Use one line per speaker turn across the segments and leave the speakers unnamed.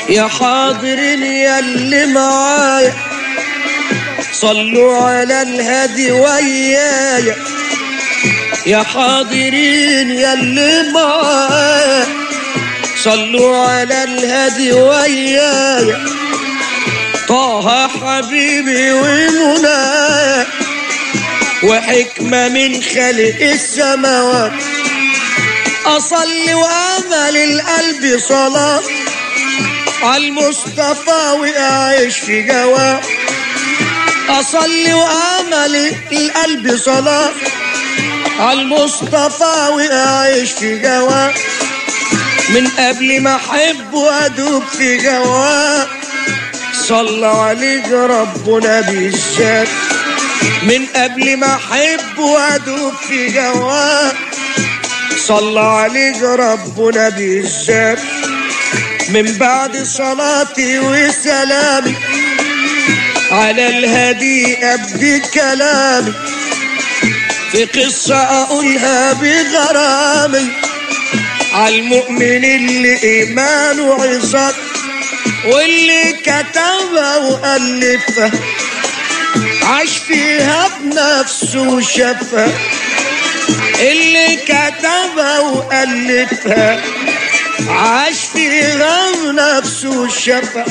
يا حاضرين يا اللي معايا صلوا على الهادي ويايا يا حاضرين يا اللي معايا صلوا على الهادي ويايا طه حبيبي ومنايا وحكمة من خلق السماوات أصلي وأمل القلب صلاة على المصطفى وأعيش في جواه أصلي وأمل القلب صلاة على المصطفى وأعيش في جواه من قبل ما أحب وأدوب في جواه صلى عليك ربنا بالذات من قبل ما أحب وأدوب في جواه صلى عليك ربنا بالذات من بعد صلاتي وسلامي على الهدي أبدي كلامي في قصة أقولها بغرامي على المؤمن اللي إيمانه عصت واللي كتبها وألفها عاش فيها بنفسه وشافها اللي كتبها وألفها عاش فيها بنفسه وشافها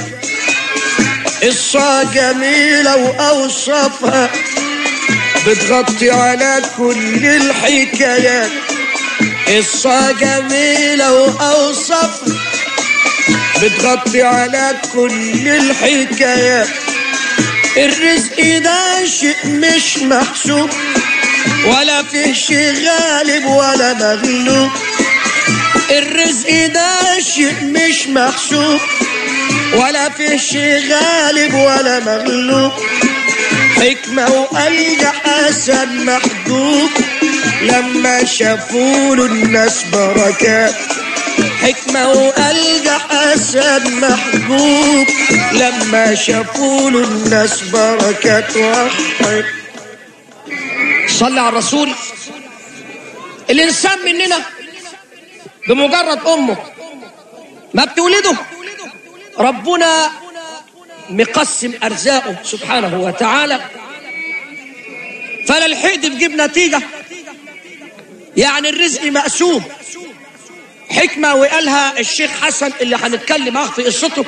قصة جميلة وأوصافها بتغطي على كل الحكايات قصة جميلة وأوصافها بتغطي على كل الحكايات الرزق ده شيء مش محسوب ولا فيه شيء غالب ولا مغلوب الرزق ده شيء مش محسوب ولا فيه شيء غالب ولا مغلوب حكمة وقلب حسن محجوب لما شافوا له الناس بركات حكمة وقلب حسن محجوب لما شافوا له الناس بركات وحي
صلى على الرسول الإنسان مننا بمجرد أمه ما بتولده ربنا مقسم أرزاقه سبحانه وتعالى فلا الحقد بجيب نتيجة يعني الرزق مقسوم حكمة وقالها الشيخ حسن اللي هنتكلم معاه في قصته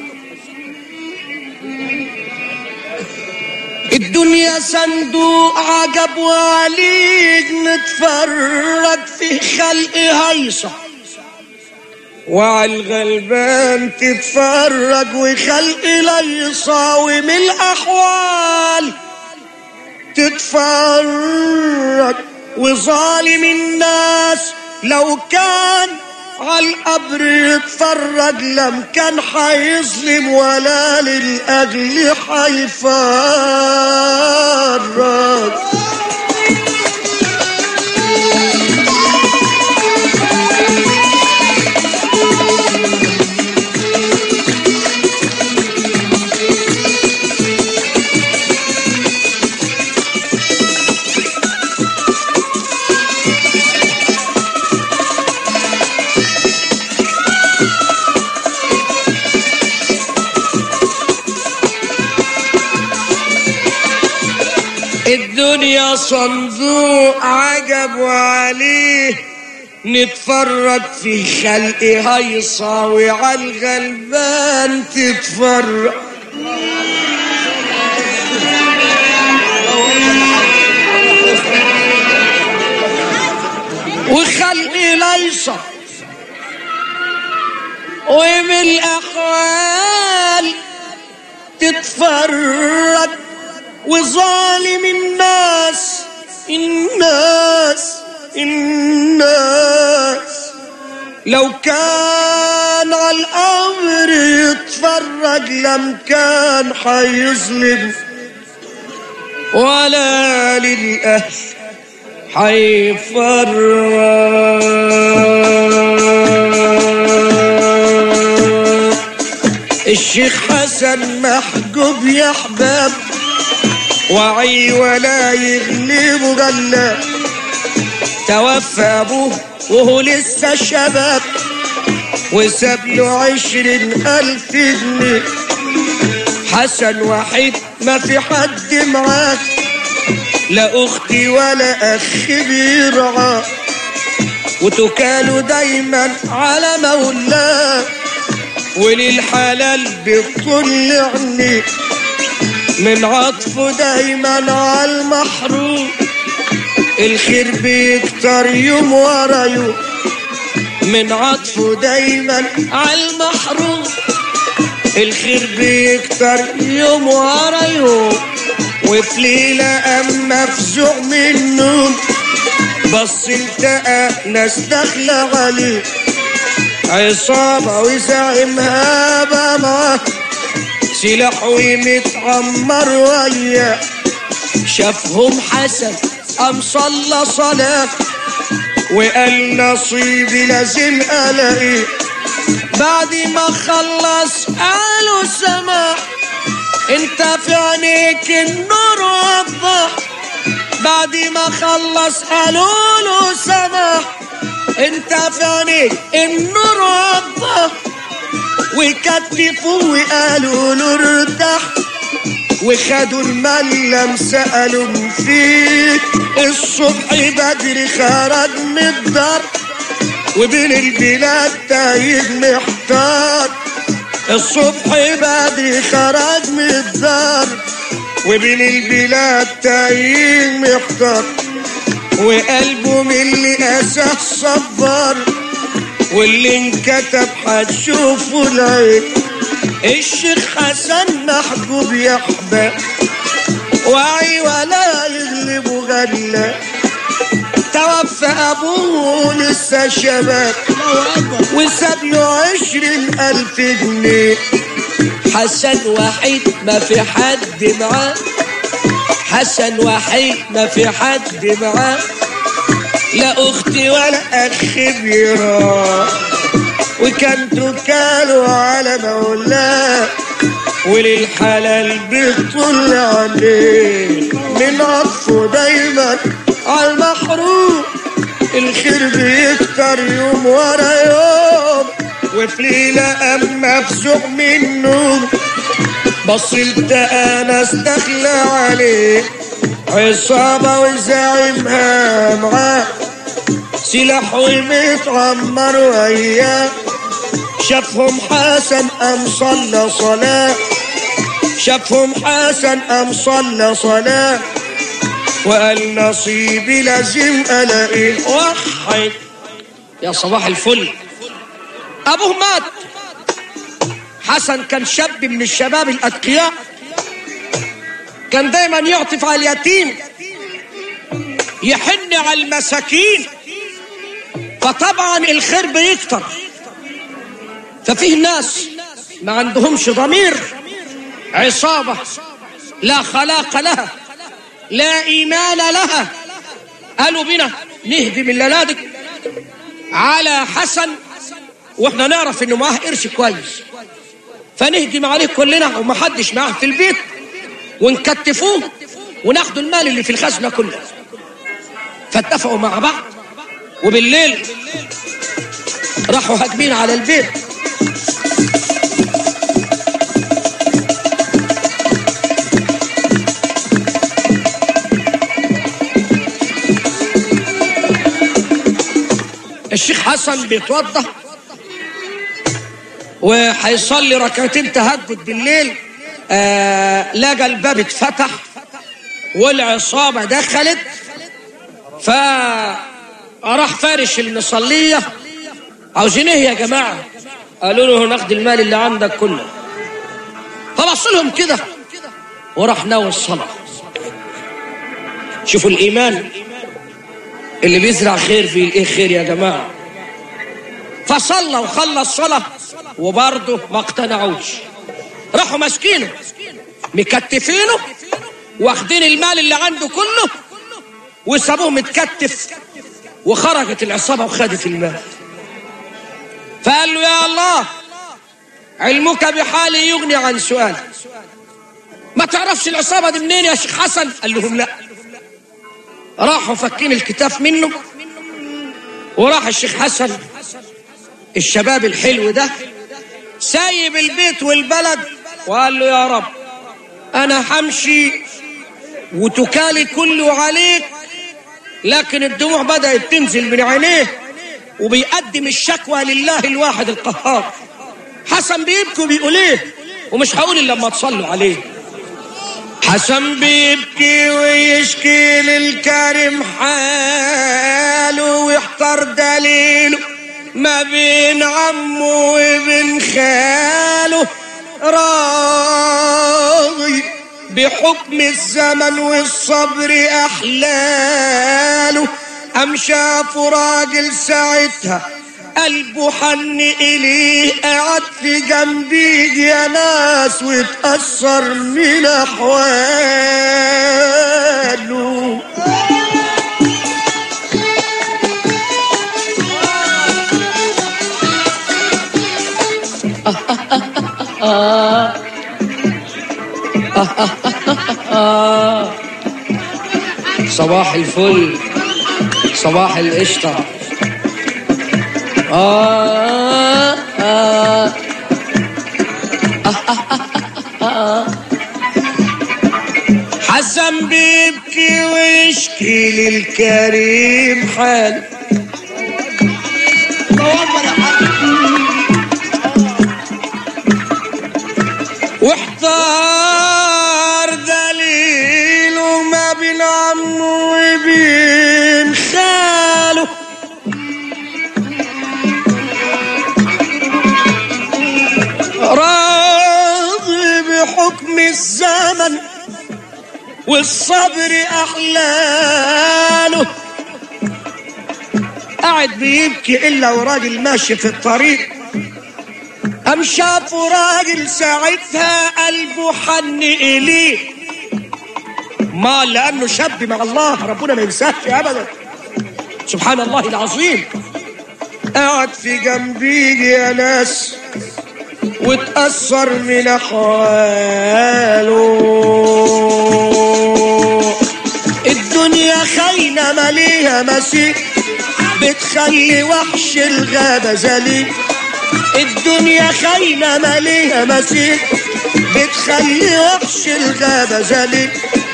الدنيا صندوق عجب وعليك نتفرج في خلق هيصة وعلى الغلبان تتفرج وخلق ليصة ومن الأحوال تتفرج وظالم الناس لو كان على القبر يتفرج لم كان حيظلم ولا للأجل حيفرج الدنيا صندوق عجب وعليه نتفرج في خلق هيصة وعلى الغلبان تتفرج وخلق ليصة ومن الأحوال تتفرج وظالم الناس الناس الناس لو كان على الأمر يتفرج لم كان حيظلم ولا للأهل حيفرج الشيخ حسن محجوب يا احباب وعي ولا يغلب غلاب توفى ابوه وهو لسه شباب وساب له عشرين ألف جنيه حسن وحيد ما في حد معاه لا أختي ولا أخ بيرعاه وتكالوا دايما على مولاه وللحلال بكل عينيه من عطفه دايما على المحروم الخير بيكتر يوم ورا يوم من عطفه دايما على المحروم الخير بيكتر يوم ورا يوم وفي ليلة أما مفزوع من النوم بص التقى ناس داخلة عليه عصابة وزعمها بقى معاه سلاح ومتعمر وياه شافهم حسن قام صلى صلاة وقال نصيبي لازم الاقيه بعد ما خلص قالوا سماح انت في عينيك النور وضح بعد ما خلص قالوا له سماح انت في عينيك النور وضح وكتفوا وقالوا له ارتاح وخدوا الملم سألوا فيه الصبح بدري خرج من الدار وبين البلاد تايه محتار الصبح بدري خرج من الدار وبين البلاد تايه محتار وقلبه من اللي أساه صبر واللي انكتب هتشوفه العين الشيخ حسن محجوب يا احباب وعي ولا يغلب غلا توفى ابوه لسه شباب وساب له عشرين الف جنيه
حسن وحيد ما في حد معاه حسن وحيد ما في حد معاه
لا اختي ولا اخ بيراه وكان تكالوا على مولاه وللحلال بيطل عليه من عطفه دايما على المحروم الخير بيكتر يوم ورا يوم وفي ليلة أما مفزوع من النوم بصيت أنا استخلى عليه عصابة وزعمها معاه سلاح ومتعمر وياه شافهم حسن أم صلى صلاة شافهم حسن أم صلى صلاة وقال نصيبي لازم ألاقيه
وحد يا صباح الفل ابوه مات حسن كان شاب من الشباب الاتقياء كان دايما يعطف على اليتيم يحن على المساكين فطبعا الخير بيكتر ففيه ناس ما عندهمش ضمير عصابة لا خلاق لها لا إيمان لها قالوا بنا نهدم الليلادك على حسن واحنا نعرف انه معاه قرش كويس فنهجم عليه كلنا ومحدش معاه في البيت ونكتفوه وناخدوا المال اللي في الخزنة كله فاتفقوا مع بعض وبالليل راحوا هاجمين على البيت الشيخ حسن بيتوضى وهيصلي ركعتين تهجد بالليل آه لقى الباب اتفتح والعصابة دخلت فراح فارش المصلية عاوزين ايه يا جماعة قالوا له ناخد المال اللي عندك كله فبص لهم كده وراح ناوي الصلاة شوفوا الإيمان اللي بيزرع خير في ايه خير يا جماعة فصلى وخلص صلاة وبرضه ما اقتنعوش راحوا ماسكينه مكتفينه واخدين المال اللي عنده كله وسابوه متكتف وخرجت العصابة وخدت المال فقال له يا الله علمك بحالي يغني عن سؤال ما تعرفش العصابة دي منين يا شيخ حسن قال لهم لا راحوا فكين الكتاف منه وراح الشيخ حسن الشباب الحلو ده سايب البيت والبلد وقال له يا رب انا همشي وتكالي كله عليك لكن الدموع بدأت تنزل من عينيه وبيقدم الشكوى لله الواحد القهار حسن بيبكي وبيقول ايه ومش هقول الا لما تصلوا عليه حسن بيبكي ويشكي للكريم حاله ويحتار دليله ما بين عمه وبين خاله راضي بحكم الزمن والصبر احلاله قام شافوا راجل ساعتها قلبه حن إليه قعد في جنبي يا ناس واتأثر من أحواله صباح الفل صباح القشطة آه آه حسن بيبكي ويشكي للكريم حال واحتار دليله ما بين عمه وبين خاله راضي بحكم الزمن والصبر احلاله قاعد بيبكي الا وراجل ماشي في الطريق قام شافوا راجل ساعتها قلبه حن اليه ما لانه شاب مع الله ربنا ما ينساش ابدا سبحان الله العظيم قاعد في جنبي يا ناس وتأثر من أحواله الدنيا خاينة مليها مسيح بتخلي وحش الغابة ذليل الدنيا خاينة مليها مسيح بتخلي وحش الغابة ذليل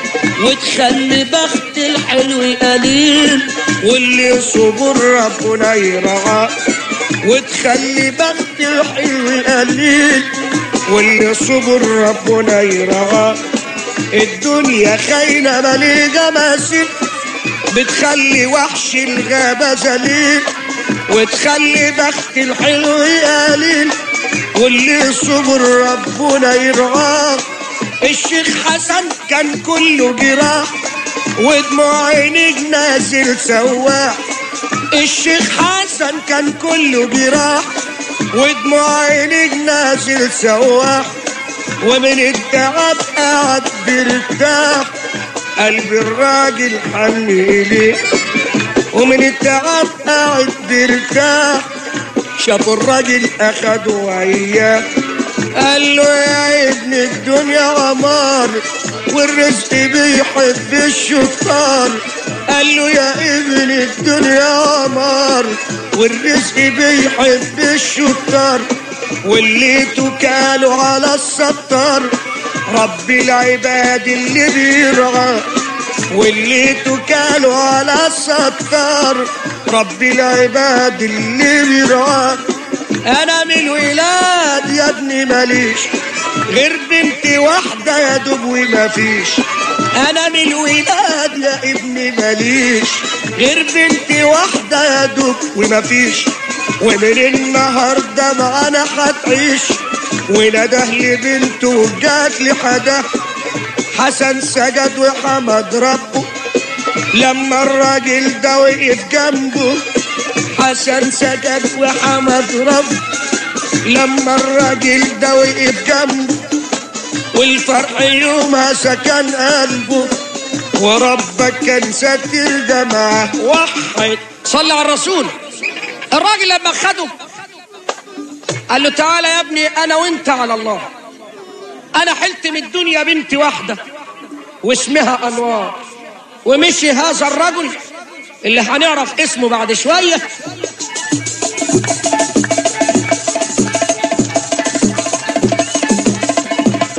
وتخلي بخت الحلو قليل واللي صبر ربنا يرعاه وتخلي بخت الحلو قليل واللي صبر ربنا يرعاه الدنيا خاينة مليجة ماسك بتخلي وحش الغابة ذليل وتخلي بخت الحلو قليل واللي صبر ربنا يرعاه الشيخ حسن كان كله جراح ودموع عينيك نازل سواح الشيخ حسن كان كله جراح ودموع عينيك نازل سواح ومن التعب قاعد بيرتاح قلب الراجل حن إليه ومن التعب قاعد بيرتاح شاف الراجل أخده وياه قال له يا ابن الدنيا عمار والرزق بيحب الشطار قال له يا ابن الدنيا عمار والرزق بيحب الشطار واللي تكالوا على الستار رب العباد اللي بيرعى واللي تكالوا على الستار رب العباد اللي بيرعى انا من الولاد يا ابني ماليش غير بنت واحدة يا دوب وما فيش انا من الولاد يا ابني ماليش غير بنت واحدة يا دوب وما فيش ومن النهاردة معانا هتعيش ونده لبنته وجات لحدا حسن سجد وحمد ربه لما الراجل ده وقف جنبه حسن سجد وحمد ربه لما الراجل ده وقف جنبه والفرح يومها سكن قلبه وربك كان ساتر دمعه وحد صلى على الرسول الراجل لما خده قال له تعالى يا ابني انا وانت على الله انا حلت من الدنيا بنت واحده واسمها انوار ومشي هذا الرجل اللي هنعرف اسمه بعد شويه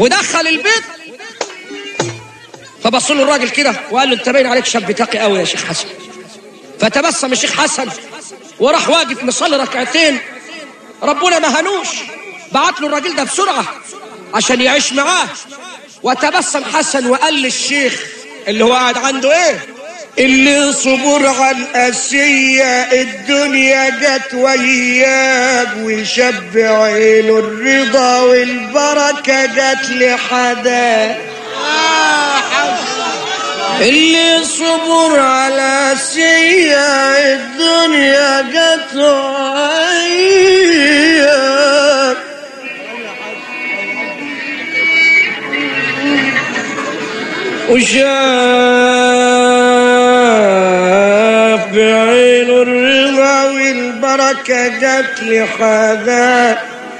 ودخل البيت فبص له الراجل كده وقال له انت باين عليك شاب تقي قوي يا شيخ حسن فتبسم الشيخ حسن وراح واقف مصلي ركعتين ربنا ما هنوش بعت له الراجل ده بسرعه عشان يعيش معاه وتبسم حسن وقال للشيخ اللي هو قاعد عنده ايه
اللي صبر على الأسية الدنيا جت وياك وشب عينه الرضا والبركة جت لحدا اللي صبر على الأسية الدنيا جت وياك وشاف بعينه الرضا والبركة جت لحدا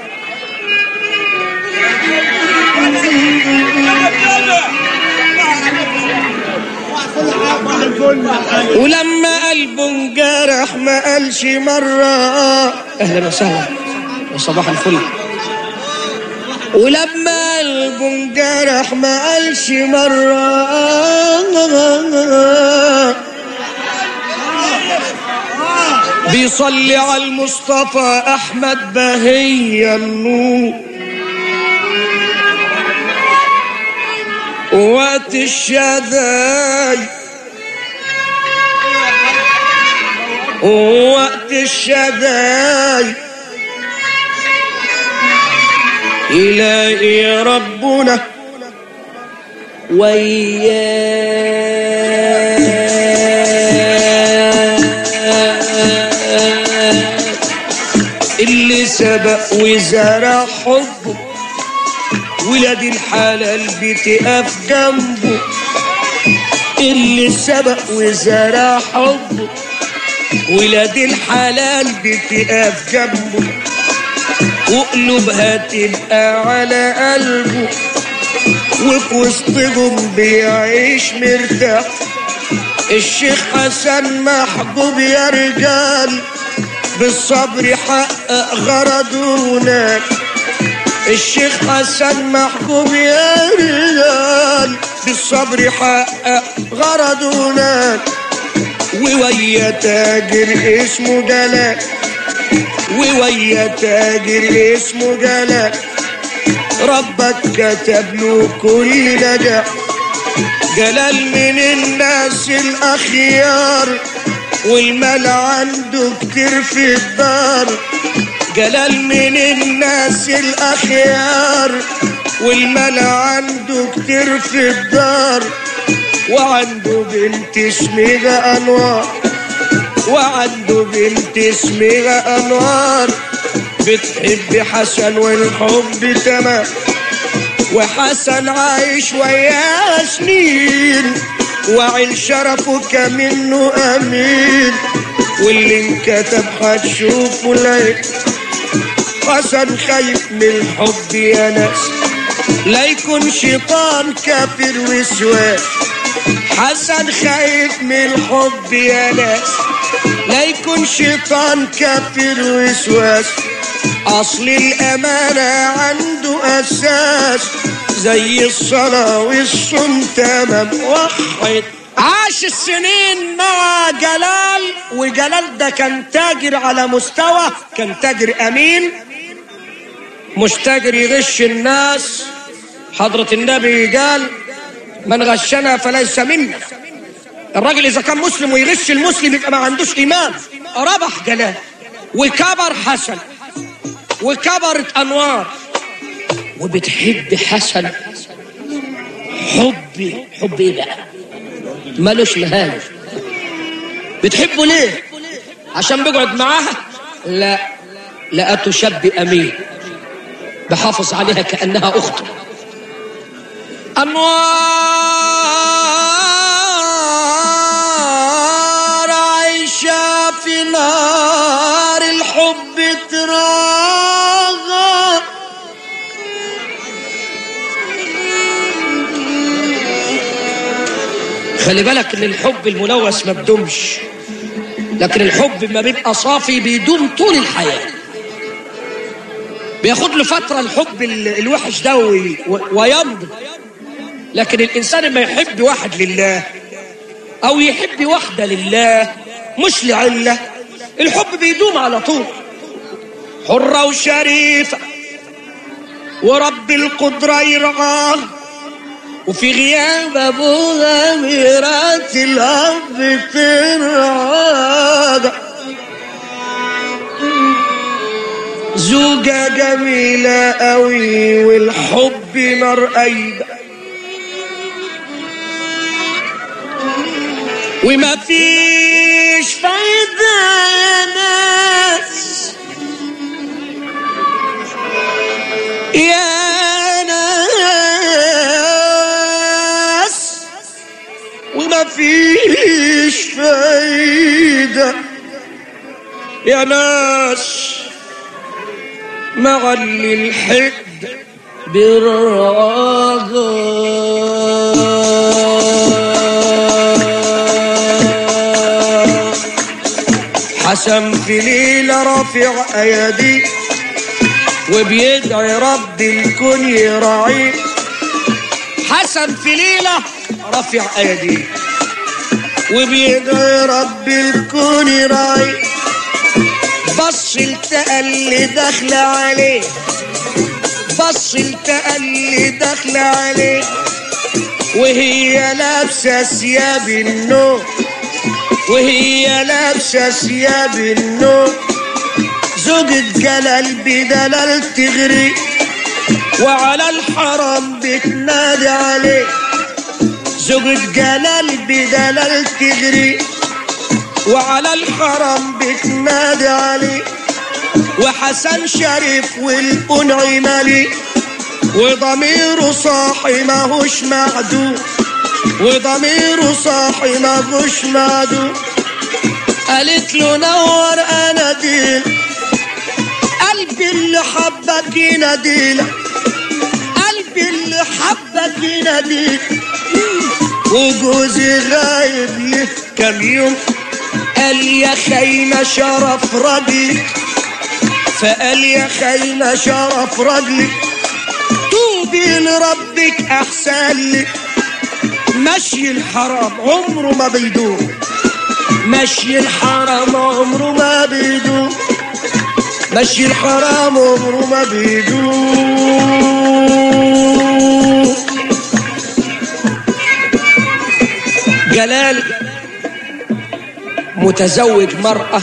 ولما قلبه انجرح ما قالش مرة
اهلا وسهلا وصباح الفل
ولما قلبه انجرح ما قالش مرة بيصلي على المصطفى أحمد بهي النور وقت الشذاي وقت الشذاي إلهي ربنا وياه اللي سبق وزرع حبه ولاد الحلال بتقف جنبه اللي سبق وزرع حبه ولاد الحلال بتقف جنبه وقلوبها تبقى على قلبه وفي وسطهم بيعيش مرتاح الشيخ حسن محبوب يا رجال بالصبر حقق غرضه هناك الشيخ حسن محبوب يا رجال بالصبر حقق غرضه هناك وويا تاجر اسمه جلال وويا تاجر اسمه جلال ربك كتب له كل نجاح جلال من الناس الأخيار والمال عنده كتير في الدار جلال من الناس الأخيار والمال عنده كتير في الدار وعنده بنت اسمها أنوار وعنده بنت اسمها أنوار بتحب حسن والحب تمام وحسن عايش وياه سنين وعين شرفه كمنه أمين واللي انكتب هتشوفه العين حسن خايف من الحب يا ناس لا يكون شيطان كافر وسواس حسن خايف من الحب يا ناس لا يكون شيطان كافر وسواس اصل الامانه عنده اساس زي الصلاه والصوم تمام وحد
عاش السنين مع جلال وجلال ده كان تاجر على مستوى كان تاجر امين مش تاجر يغش الناس حضرة النبي قال من غشنا فليس منا الراجل اذا كان مسلم ويغش المسلم يبقى ما عندوش ايمان ربح جلال وكبر حسن وكبرت انوار وبتحب حسن حبي حب ايه بقى ملوش نهايه بتحبه ليه عشان بيقعد معاها لا لقته شاب امين بحافظ عليها كانها اخته
انوار عايشه في نار الحب تراغى
خلي بالك ان الحب الملوث ما بدومش لكن الحب ما بيبقى صافي بيدوم طول الحياه بياخد له فترة الحب ال- الوحش ده وي- و- ويمضي لكن الإنسان ما يحب واحد لله أو يحب واحدة لله مش لعلة الحب بيدوم على طول حرة وشريفة ورب القدرة يرعاه وفي غياب أبوها ميراث الأب ترعاه زوجة جميلة قوي والحب نار أيدة وما فيش فايدة يا ناس يا ناس وما فيش فايدة يا ناس معلي الحد بالرغم حسن في ليلة رافع أيدي وبيدعي رب الكون يراعيه حسن في ليلة رافع أيدي وبيدعي رب الكون يراعيه بص التقى اللي داخله عليه بص التقى اللي داخله عليه وهي لابسه ثياب النوم وهي لابسه ثياب النوم زوجة جلال بدلال تغري وعلى الحرام بتنادي عليه زوجة جلال بدلال تغري وعلى الحرم بتنادي عليه وحسن شريف والقنع مالي وضميره صاحي ماهوش معدوم وضميره صاحي ماهوش معدوم قالت له نور اناديل قلبي اللي حبك يناديلك قلبي اللي حبك يناديلك وجوزي غايب لك كم يوم قال يا خيمة شرف رجلي فقال يا خيمة شرف رجلي توبي لربك أحسن لك مشي الحرام عمره ما بيدوم مشي الحرام عمره ما بيدوم مشي الحرام عمره ما بيدوم جلال متزوج مرأة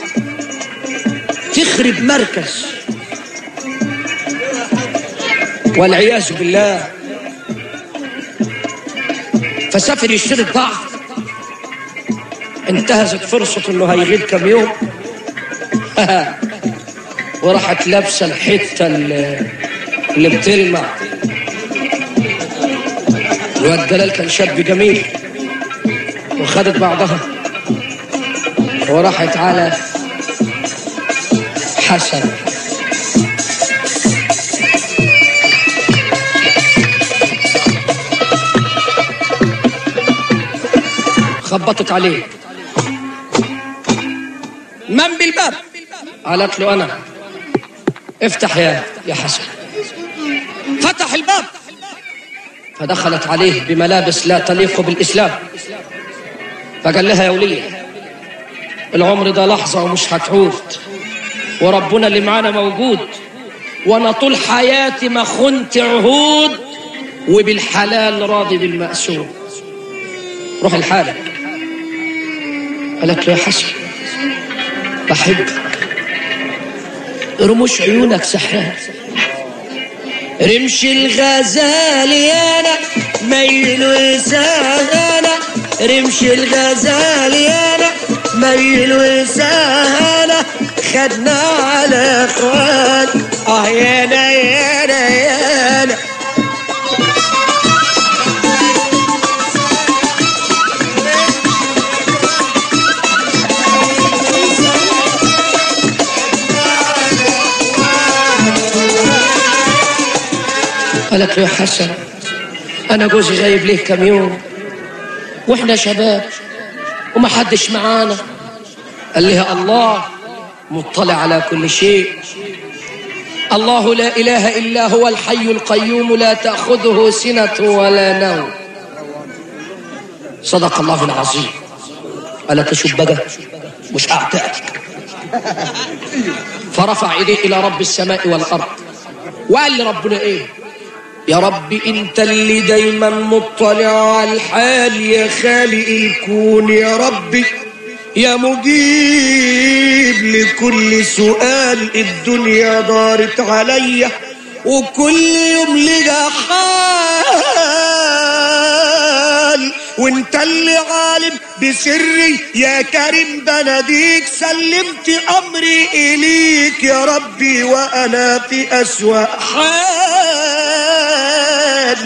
تخرب مركز والعياذ بالله فسافر يشتري الضعف انتهزت فرصة انه هيغيب كم يوم وراحت لابسة الحتة اللي اللي بتلمع الواد جلال كان شاب جميل وخدت بعضها وراحت على حسن خبطت عليه من بالباب قالت له انا افتح يا يا حسن فتح الباب فدخلت عليه بملابس لا تليق بالاسلام فقال لها يا وليه العمر ده لحظة ومش هتعود وربنا اللي معانا موجود وانا طول حياتي ما خنت عهود وبالحلال راضي بالمأسور روح لحالك قالت له يا حسن بحبك رموش عيونك سحران رمش الغزال يانا ميل وسهانا رمش الغزال يانا ميل وسهانا خدنا على اخوان اه يانا يانا يانا قالت له يا حسن انا جوزي غايب ليه كم يوم واحنا شباب وما حدش معانا قال لها الله مطلع على كل شيء الله لا إله إلا هو الحي القيوم لا تأخذه سنة ولا نوم صدق الله العظيم ألا تشب بقى مش أعتقك فرفع إيديه إلى رب السماء والأرض وقال لربنا إيه يا رب انت اللي دايما مطلع على الحال يا خالق الكون يا ربي يا مجيب لكل سؤال الدنيا دارت عليا وكل يوم لقى حال وانت اللي عالم بسري يا كريم بناديك سلمت امري اليك يا ربي وانا في اسوا حال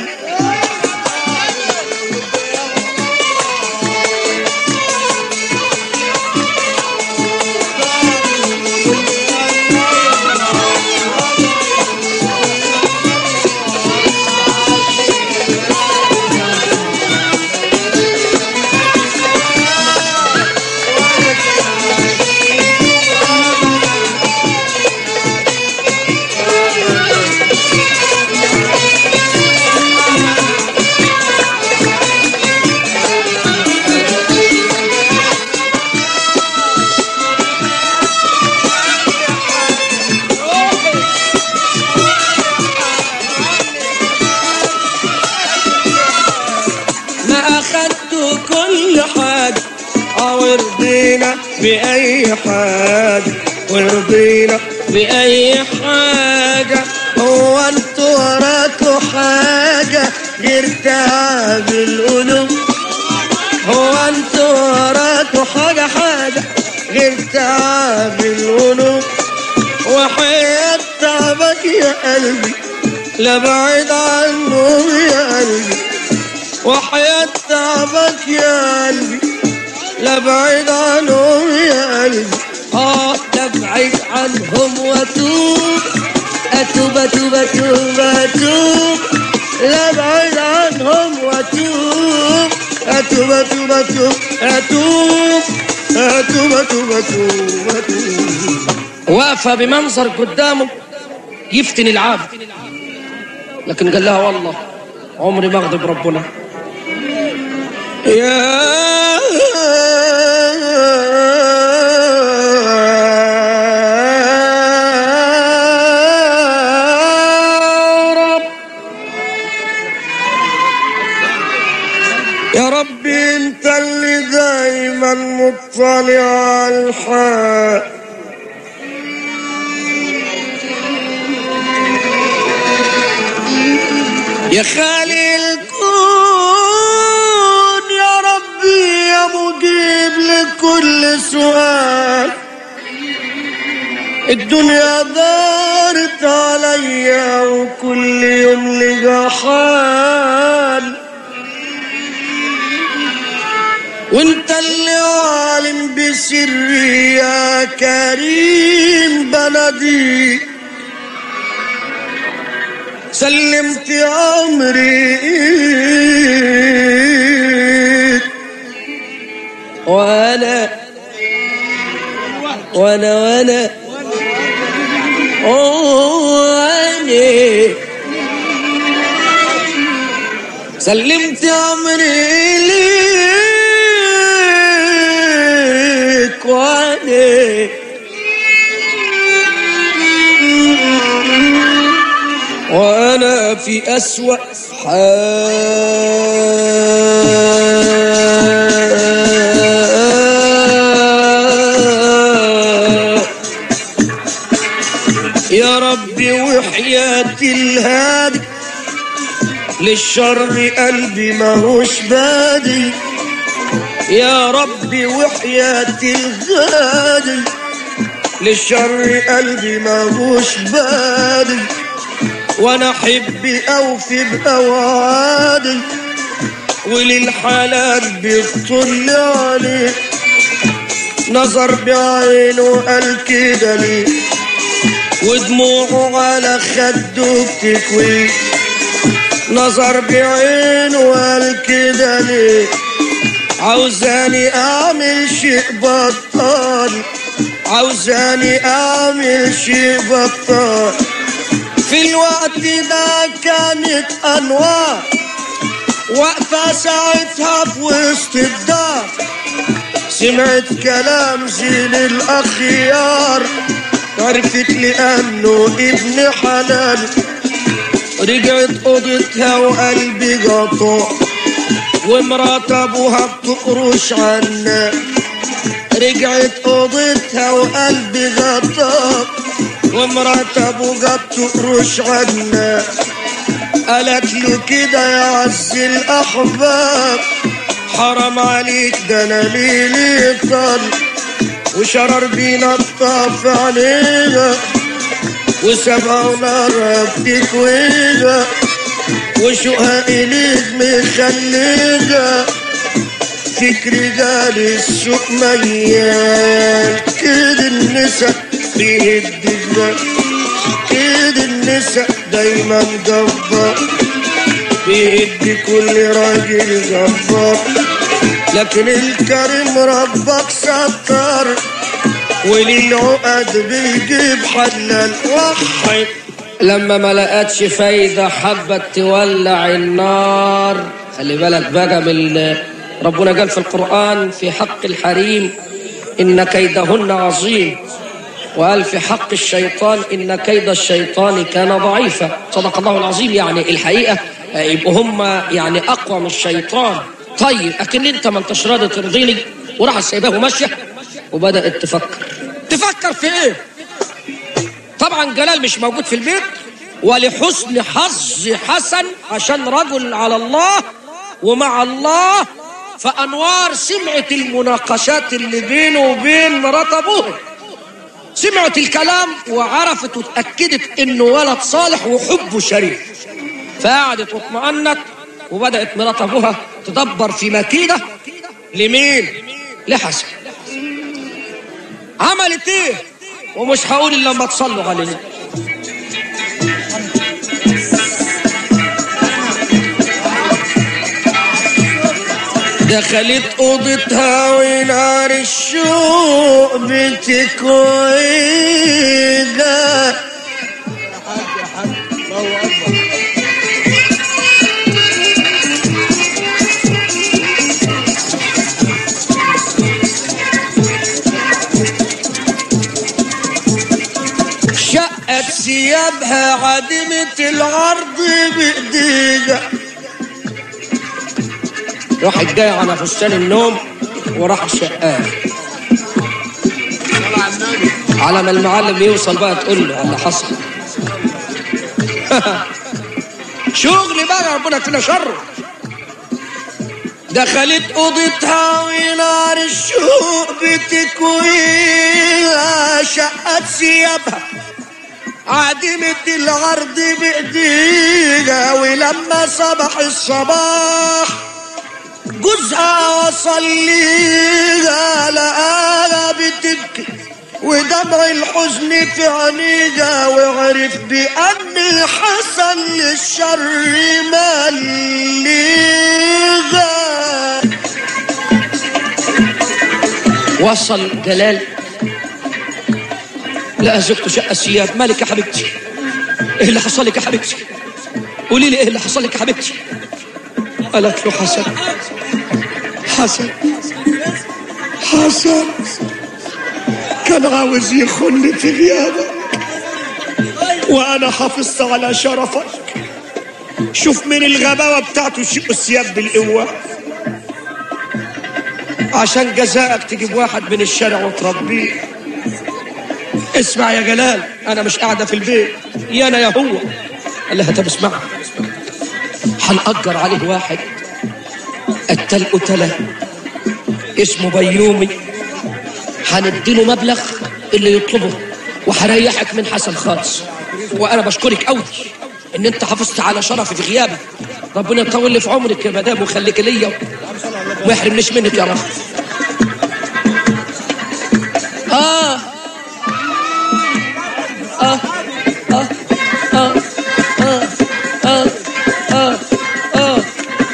ما اخدت كل حاجة او رضينا باي حاجة ورضينا باي حاجة هو انتوا وراكوا حاجة غير تعب القلوب هو انتوا وراكوا حاجة حاجة غير تعب القلوب وحياة تعبك يا قلبي لا بعيد عنهم يا قلبي وحياة تعبك يا قلبي لا بعيد عنهم يا قلبي اه لا بعيد عنهم واتوب اتوب اتوب اتوب اتوب لا بعيد عنهم واتوب اتوب اتوب اتوب اتوب اتوب اتوب اتوب اتوب واقفة بمنظر قدامه يفتن العابد لكن قال لها والله عمري ما اغضب ربنا يا رب يا رب انت اللي دايما مطلع على الحال يا خالي الكون يا ربي يا مجيب لكل سؤال الدنيا دارت عليا وكل يوم لقى حال وانت اللي عالم بسري يا كريم بلدي سلمت امري إليك وانا وانا وانا وانا سلمت امري إليك وانا وانا في اسوا حال يا ربي وحياتي الهادي للشر قلبي ماهوش بادي يا ربي وحياتي الغادي للشر قلبي ماهوش بادي وانا احب اوفي بأوعادي وللحلال بيطل عليه نظر بعينه قال كده ليه ودموعه على خده بتكوي نظر بعينه قال كده ليه عاوزاني اعمل شيء بطال عاوزاني اعمل شيء بطال
في الوقت ده كانت انوار واقفة ساعتها في وسط الدار سمعت كلام زين الاخيار عرفت لانه ابن حلال رجعت اوضتها وقلبي قطع ومرات ابوها بتقرش عنا رجعت اوضتها وقلبي غطى ومرات ابوها بتقرش عنا قالت له كده يا عز الاحباب حرام عليك ده انا ليلي طل وشرر بينا الطاف عليها وسبعنا ربك ويها وشوقها إليك مخليها فكري جالي السوق ميال كده النساء فيه الدجال كده النساء دايما جبار بيدي كل راجل جبار لكن الكريم ربك ستار وللعقد بيجيب حلال وحي
لما ما لقتش فايدة حبت تولع النار خلي بالك بقى من ربنا قال في القرآن في حق الحريم إن كيدهن عظيم وقال في حق الشيطان إن كيد الشيطان كان ضعيفا صدق الله العظيم يعني الحقيقة يبقوا هم يعني أقوى من الشيطان طيب لكن أنت ما انتش راضي ترضيني وراح سايباه ماشية وبدأت تفكر تفكر في إيه؟ طبعا جلال مش موجود في البيت ولحسن حظ حسن عشان رجل على الله ومع الله فأنوار سمعت المناقشات اللي بينه وبين مرات أبوه سمعت الكلام وعرفت وتأكدت إنه ولد صالح وحبه شريف فقعدت واطمأنت وبدأت مرات أبوها تدبر في مكيدة لمين؟ لحسن عملت إيه؟ ومش هقول إلا لما تصلوا عليه
دخلت اوضتها ونار الشوق بتكويها شقت ثيابها عدمت العرض بايديها
راحت جاية على فستان النوم وراح شقاه على ما المعلم يوصل بقى تقول له اللي حصل شغل بقى ربنا فينا شر
دخلت اوضتها ونار الشوق بتكويها شقت ثيابها عدمت العرض بايديها ولما صبح الصباح جوزها وصل ليها لقاها بتبكي ودمع الحزن في عينيها وعرف بأن حصل للشر مليها
وصل جلال لقى زوجته شقة ثياب مالك يا حبيبتي ايه اللي حصل لك يا حبيبتي قولي لي ايه اللي حصل لك يا حبيبتي قالت له حسن حسن
حسن كان عاوز يخن في غيابك وانا حافظت على شرفك شوف من الغباوة بتاعته شق الثياب بالقوة
عشان جزائك تجيب واحد من الشارع وتربيه اسمع يا جلال انا مش قاعده في البيت يا انا يا هو قال لها طب اسمع هنأجر عليه واحد قتل قتله اسمه بيومي هنديله مبلغ اللي يطلبه وهريحك من حسن خالص وانا بشكرك قوي ان انت حافظت على شرفي في غيابي ربنا يطول لي في عمرك يا مدام ويخليك ليا وما يحرمنيش منك يا رب اه اه اه اه اه اه اه اه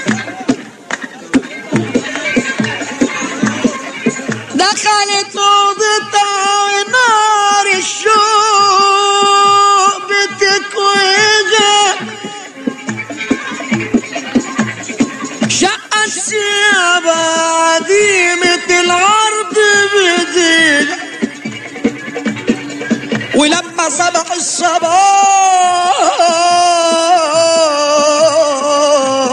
دخلت اوضتها ونار الشوق بتكوي ومع سبع الصباح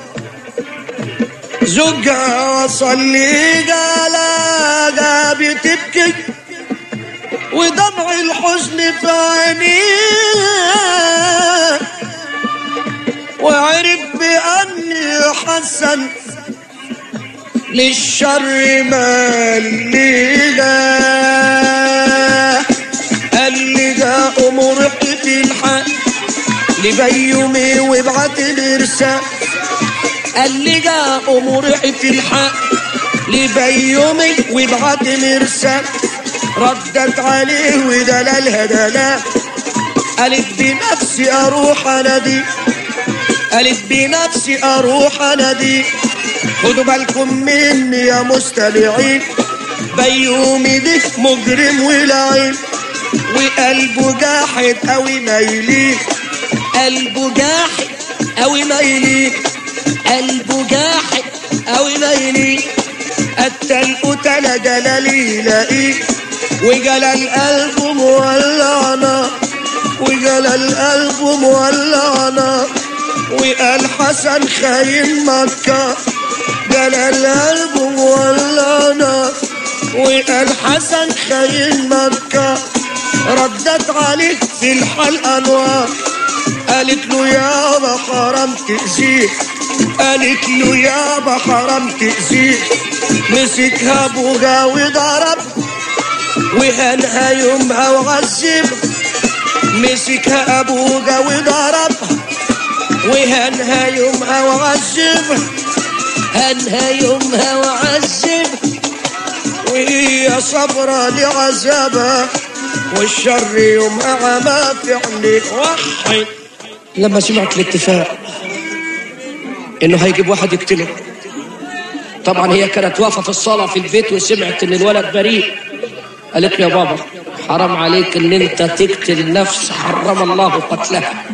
زوجها وصل لي قالها بتبكي ودمع الحزن في عينيها وعرف بأني حسن للشر مليها قال لي ده أمور في الحق لبيومي وابعت الإرسال قال لي ده أمور في الحق لبيومي وابعت الإرسال ردت عليه ودلالها دلال قالت بنفسي أروح أنادي قالت بنفسي أروح أنادي خدوا بالكم مني يا مستمعين بيومي ده مجرم ولعين وقلبه جاحد قوي مايلين قلبه جاحد قوي مايلين قلبه جاحد قوي مايلين قتل قتل جلالي يلاقيه وجلال قلبه مولع نار وجلال قلبه مولع نار وقال حسن خاين مكة جلال قلبه مولع نار وقال حسن خاين مكة ردت عليه في الحال أنوار قالت له يابا حرام تأذيه قالت له يابا حرام تأذيه مسكها ابوها وضرب وهنها يومها وعذب مسكها ابوها وضربها وهنها يومها وعذب هنها يومها وعذب وهي صبرة لعذابها والشر يومها ما فعلي وحي
لما سمعت الاتفاق انه هيجيب واحد يقتله طبعا هي كانت واقفه في الصاله في البيت وسمعت ان الولد بريء قالت له يا بابا حرام عليك ان انت تقتل نفس حرم الله قتلها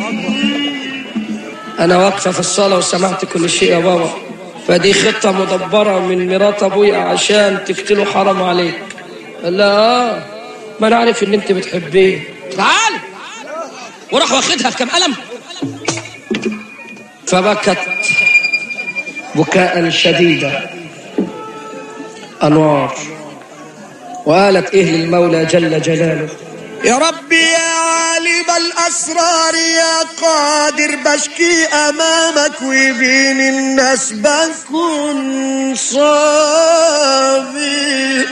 انا واقفه في الصاله وسمعت كل شيء يا بابا فدي خطه مدبره من مرات ابويا عشان تقتله حرام عليك قال لا آه، ما انا عارف ان انت بتحبيه تعال وراح واخدها في كم قلم فبكت بكاء شديدا انوار وقالت ايه للمولى جل جلاله
يا ربي يا عالم الأسرار يا قادر بشكي أمامك وبين الناس بكون صافي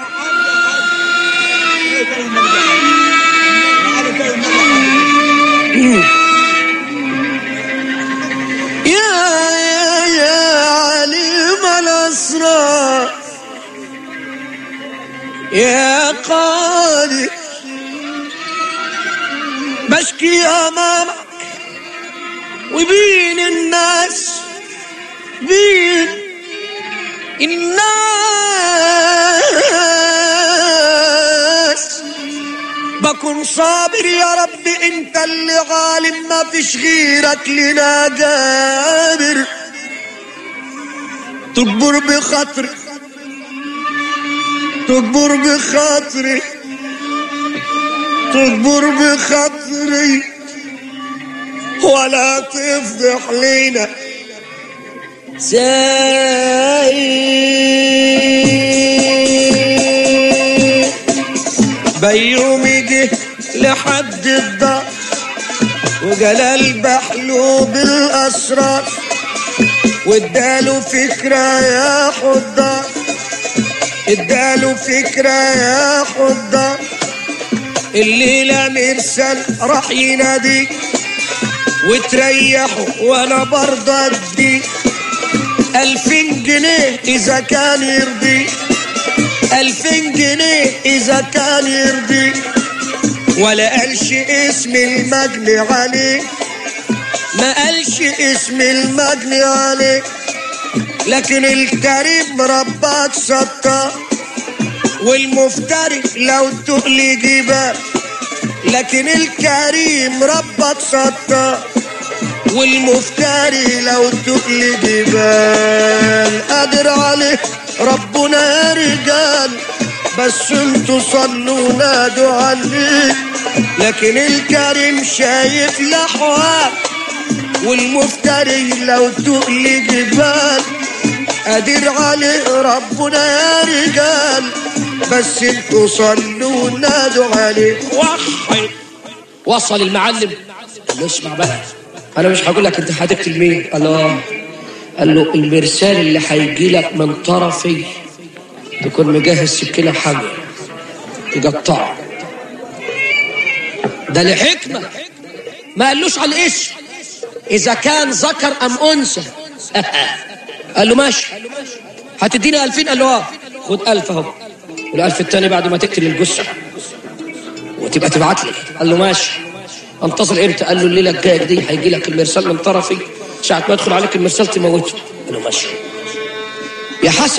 يا يا يا عالم الأسرار يا قادر بشكي أمامك وبين الناس بين الناس بكون صابر يا رب انت اللي عالم ما فيش غيرك لنا جابر تكبر بخاطري تكبر بخاطري تكبر بخاطري ولا تفضح لينا ساي بيومي جه لحد الدار وجلال بحلو بالاسرار واداله فكره يا حضار اداله فكره يا حضار الليلة مرسل راح ينادي وتريحوا وانا برضه ادي الفين جنيه اذا كان يرضي الفين جنيه اذا كان يرضي ولا قالش اسم المجني عليه ما قالش اسم المجني عليه لكن الكريم ربك ستار والمفتري لو تقلي جبال لكن الكريم ربك ستار والمفتري لو تقلي جبال قادر عليه ربنا يا رجال بس انتوا صلوا نادوا عليه لكن الكريم شايف الاحوال والمفتري لو تقلي جبال قادر عليه ربنا يا رجال بس انتوا صلوا نادوا عليه
وحي وصل المعلم قال له اسمع بقى انا مش هقول لك انت هتقتل مين قال له آه. قال له المرسال اللي هيجي لك من طرفي تكون مجهز سكينه حاميه يقطعه ده لحكمه ما قالوش على الاسم اذا كان ذكر ام انثى قال له ماشي هتديني 2000 قال له اه خد 1000 اهو والألف التاني بعد ما تقتل الجثه وتبقى تبعت لي قال له ماشي انتظر امتى قال له الليله الجايه دي هيجي لك المرسال من طرفي ساعه ما يدخل عليك المرسال تموته قال له ماشي يا حسن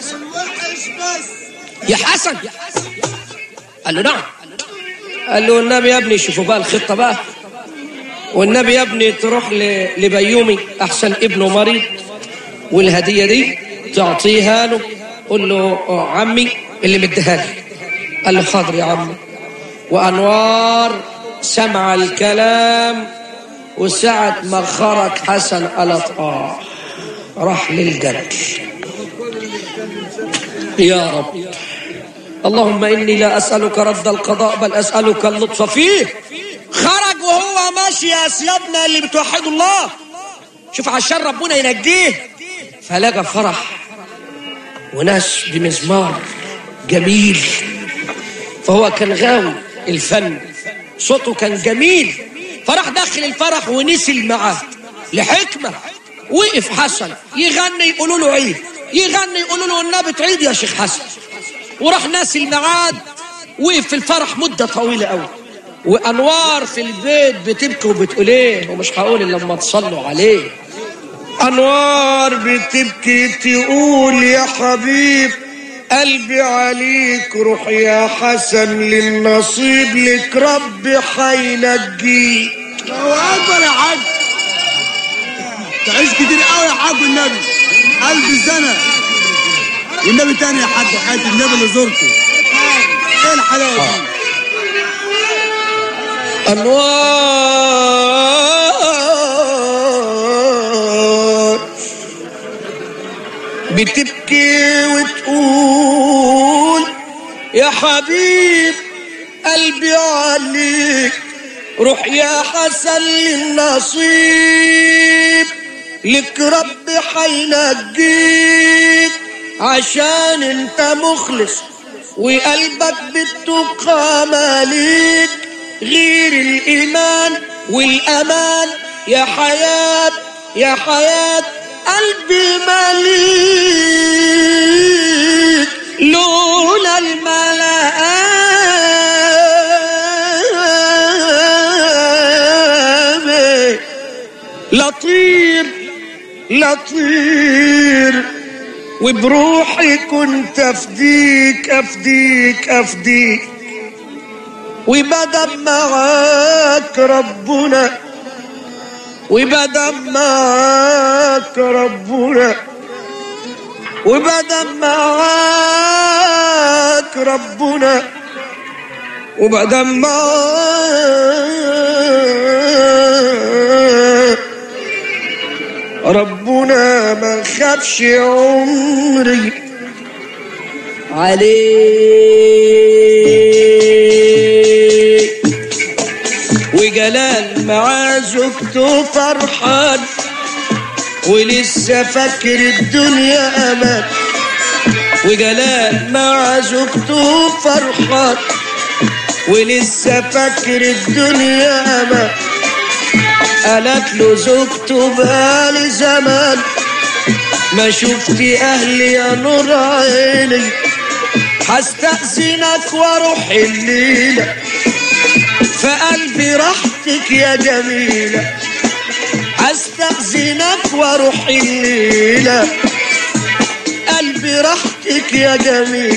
يا حسن قال له نعم قال له النبي يا ابني شوفوا بقى الخطه بقى والنبي يا ابني تروح ل- لبيومي احسن ابنه مريض والهديه دي تعطيها له قول له آه، عمي اللي مديها لي قال له حاضر يا عمي وانوار سمع الكلام وساعة ما خرج حسن قالت اه راح للجنة يا رب اللهم اني لا اسالك رد القضاء بل اسالك اللطف فيه خرج وهو ماشي يا سيادنا اللي بتوحدوا الله شوف عشان ربنا ينجيه فلقى فرح وناس بمزمار جميل فهو كان غاوي الفن صوته كان جميل فراح داخل الفرح ونسي الميعاد لحكمة وقف حسن يغني يقولوا له عيد يغني يقولوا له النبي تعيد يا شيخ حسن وراح ناسي الميعاد وقف في الفرح مدة طويلة قوي وأنوار في البيت بتبكي وبتقول ايه ومش هقول إلا لما تصلوا عليه
انوار بتبكي تقول يا حبيب قلبي عليك روح يا حسن للنصيب لك ربي حينجيك
الله اكبر يا حاج تعيش كتير قوي يا حاج النبي قلبي سنه والنبي تاني يا حاج حياة النبي اللي زرته ايه الحلاوه دي
انوار بتبكي وتقول يا حبيب قلبي عليك روح يا حسن للنصيب لك ربي حينجيك عشان انت مخلص وقلبك بالتقى ماليك غير الايمان والامان يا حياة يا حياة قلبي مليك لولا الملائكة لطير لطير وبروحي كنت افديك افديك افديك وبدم معاك ربنا وبدم معاك ربنا وبدم معاك ربنا وبدم معاك ربنا ما خافش عمري عليك وجلال مع زوجته فرحان ولسه فاكر الدنيا امان وجلال مع زوجته فرحان ولسه فاكر الدنيا امان قالت له زوجته بقالي زمان ما شفت اهلي يا نور عيني هستأذنك واروح الليلة في قلبي راحتك يا جميلة هستأذنك واروح الليلة قلبي راحتك يا جميل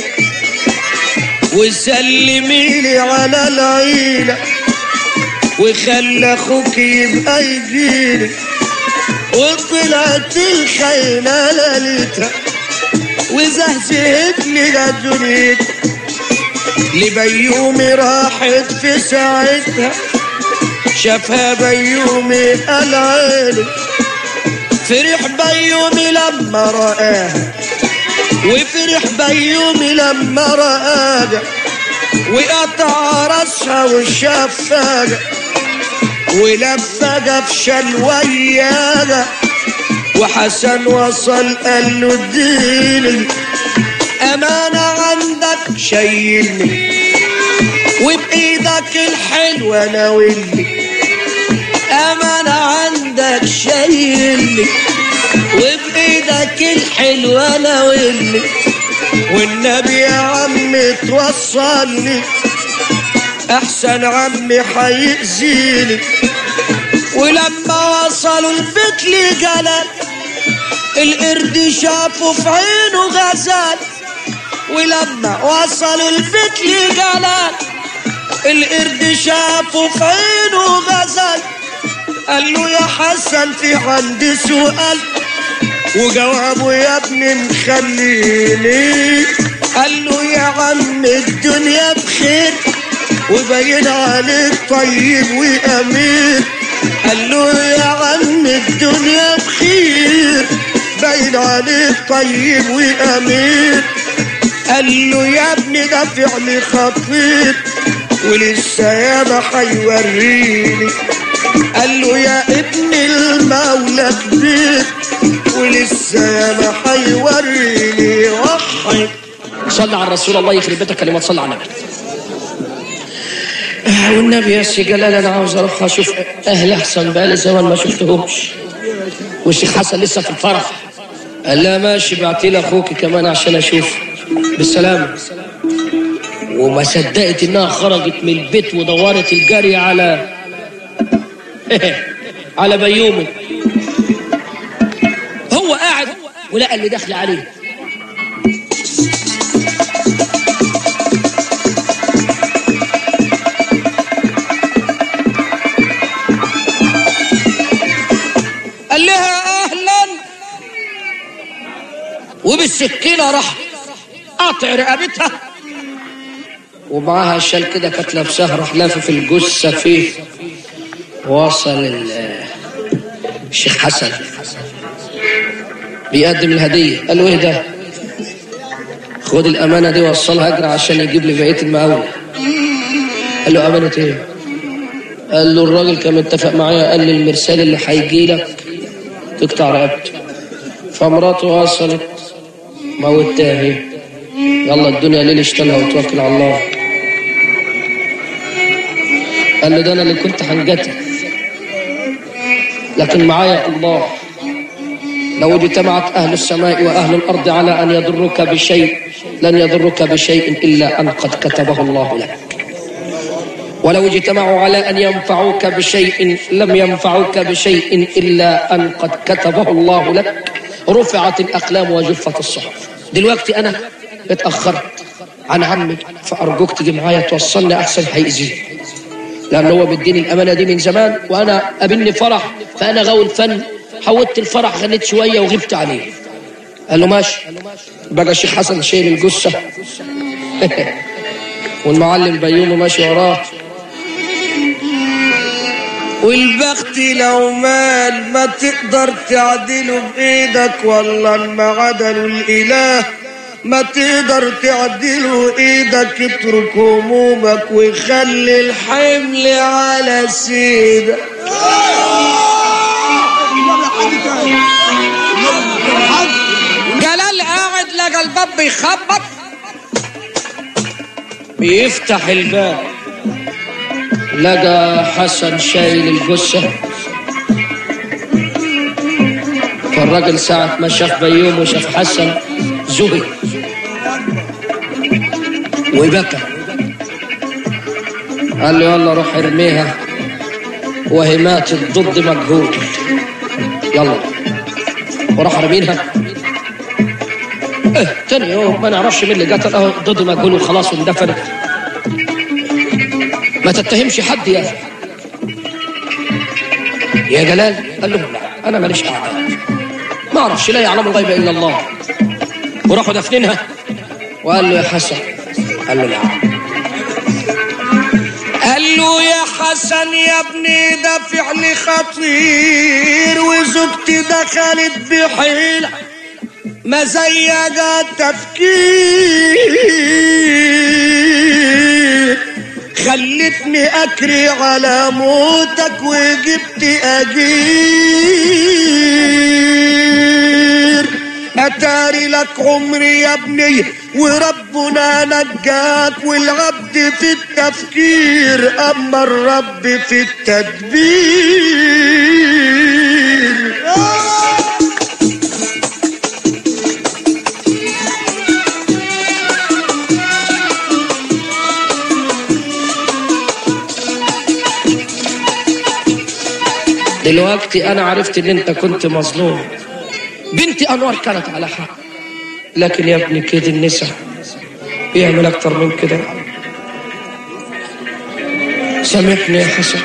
وسلمي لي على العيلة وخلى اخوك يبقى يجيلي وطلعت الخيمة ليلتها وزهزهت لي دنيتي لبيومي راحت في ساعتها شافها بيومي قال عيني فرح بيومي لما رآها وفرح بيومي لما رآها وقطع راسها وشافها ولفها في شلوياها وحسن وصل قال له اديني امانه عندك شيلني وبايدك الحلوه ناولني امانه عندك شيلني وبايدك الحلوه ناولني والنبي يا عم توصلني احسن عمي حيأذيني ولما وصلوا البيت لجلال القرد شافوا في عينه غزال ولما وصلوا البيت لجلال القرد شافوا في عينه غزال قال له يا حسن في عندي سؤال وجوابه يا ابني مخليني قال له يا عم الدنيا بخير وباين عليك طيب وامين قال له يا عم الدنيا بخير باين عليك طيب وامين قال له يا ابني ده فعل خطير ولسه ياما حيوريني قال له يا ابن المولى كبير ولسه ياما حيوريني وحي
صلى على الرسول الله يخرب بيتك كلمات صلى على النبي آه، والنبي يا سي جلال انا عاوز اروح اشوف اهل احسن بقالي زمان ما شفتهمش والشيخ حسن لسه في الفرح قال لها ماشي بعتي لي اخوك كمان عشان اشوف بالسلامه وما صدقت انها خرجت من البيت ودورت الجري على على بيومي هو قاعد ولقى اللي داخل عليه قال لها اهلا وبالسكينه راح قاطع رقبتها ومعاها شال كده كانت لابساها راح لافف الجثه فيه وصل ال- الشيخ حسن بيقدم الهديه قال له ايه ده خد الامانه دي وصلها اجري عشان يجيب لي بقيه المقاوله قال له امانه ايه قال له الراجل كان متفق معايا قال لي المرسال اللي هيجي لك تقطع رقبته فمراته وصلت موتها اهي يلا الدنيا ليل اشتغل وتوكل على الله قال له ده انا اللي كنت هنقتل لكن معايا الله لو اجتمعت اهل السماء واهل الارض على ان يضرك بشيء لن يضرك بشيء الا ان قد كتبه الله لك ولو اجتمعوا على ان ينفعوك بشيء لم ينفعوك بشيء الا ان قد كتبه الله لك رفعت الاقلام وجفت الصحف دلوقتي انا اتاخرت عن عمي فارجوك تيجي معايا توصلني احسن هيأذيني لان هو مديني الامانه دي من زمان وانا قابلني فرح فانا غاوي الفن حودت الفرح غنيت شويه وغبت عليه قال له ماشي بقى الشيخ حسن شايل الجثه والمعلم بيومي ماشي وراه
والبخت لو مال ما تقدر تعدله بإيدك والله ما عدله الإله ما تقدر تعدله إيدك اترك همومك وخلي الحمل على سيدك
جلال قاعد لقى الباب بيخبط بيفتح الباب لقى حسن شايل الجثة فالراجل ساعة ما شاف بيوم وشاف حسن زهق وبكى قال له يلا روح ارميها وهي ماتت ضد مجهول يلا وراح رمينها إيه تاني يوم ما نعرفش مين اللي قتل اهو ضد مجهول وخلاص واندفنت ما تتهمش حد يا اخي يا جلال قال لهم لا انا ماليش اعداء ما اعرفش لا يعلم الغيب الا الله وراحوا دفنينها وقال له يا حسن قال له نعم قال له يا حسن يا ابني ده فعل خطير وزوجتي دخلت بحيلة مزيجة تفكير خلتني اكري على موتك وجبت اجير اتاري لك عمري يا ابني وربنا نجاك والعبد في التفكير اما الرب في التدبير دلوقتي انا عرفت ان انت كنت مظلوم بنتي انوار كانت على حق لكن يا ابني كده النساء بيعمل اكتر من كده سامحني يا حسن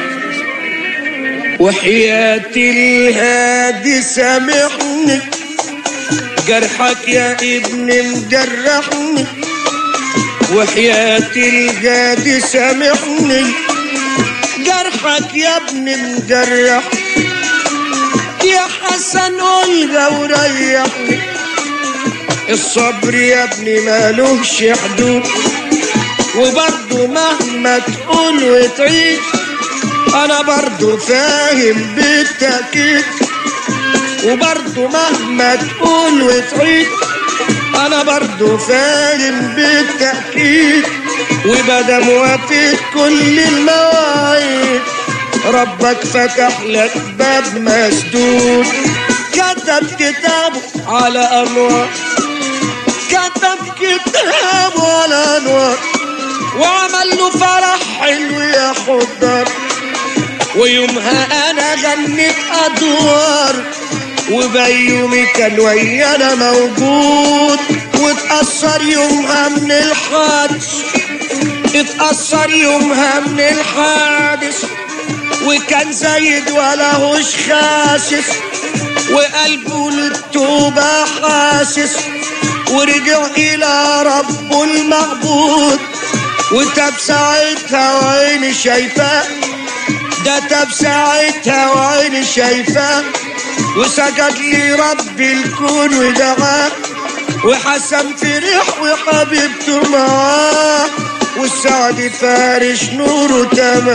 وحياة الهادي سامحني جرحك يا ابني مجرحني وحياة الهادي سامحني جرحك يا ابني مجرح يا حسن قولها وريحني الصبر يا ابني مالوش حدود وبرضه مهما تقول وتعيد انا برضه فاهم بالتأكيد وبرضه مهما تقول وتعيد انا برضه فاهم بالتأكيد وبدم وفيت كل المواعيد ربك فتح لك باب مسدود كتب كتابه على انوار كتب كتابه على انوار وعمل له فرح حلو يا حضر ويومها انا غنيت ادوار وبيومي كان ويانا موجود واتأثر يومها من الحادث اتأثر يومها من الحادث وكان زايد ولا هوش خاسس وقلبه للتوبة حاسس ورجع إلى ربه المعبود وتاب ساعتها وعيني شايفاه ده تاب ساعتها وعيني شايفاه وسجد لي رب الكون ودعاه وحسن فرح وحبيبته معاه والسعد فارش نوره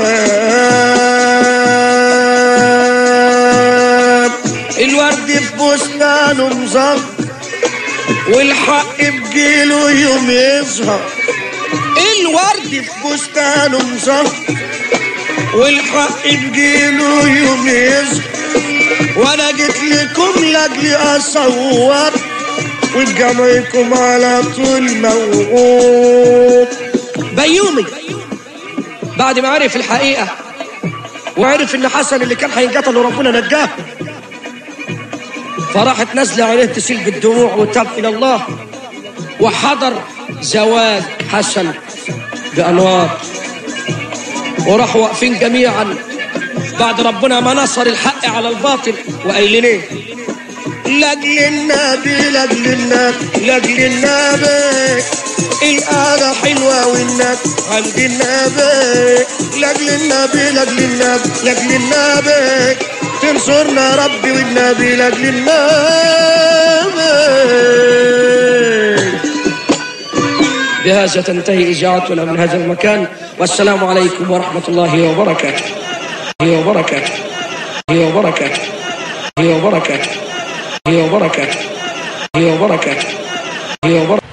تمام الورد في بستانه مظهر والحق بجيله يوم يظهر الورد في بستانه مظهر والحق بجيله يوم يظهر وانا جيت لكم لاجل اصور وجمعكم على طول موعود
بيومي بعد ما عرف الحقيقة وعرف ان حسن اللي كان هينقتل وربنا نجاه فراحت نازلة عليه تسيل بالدموع وتاب إلى الله وحضر زواج حسن بأنوار وراحوا واقفين جميعا بعد ربنا ما نصر الحق على الباطل وقايلين ايه
لاجل النبي لاجل النبي لاجل النبي القعدة حلوة والنبي عند النبي لاجل النبي لاجل النبي لاجل النبي تنصرنا ربي والنبي لاجل النبي
بهذا تنتهي إذاعتنا من هذا المكان والسلام عليكم ورحمة الله وبركاته وبركاته وبركاته وبركاته وبركاته وبركاته وبركاته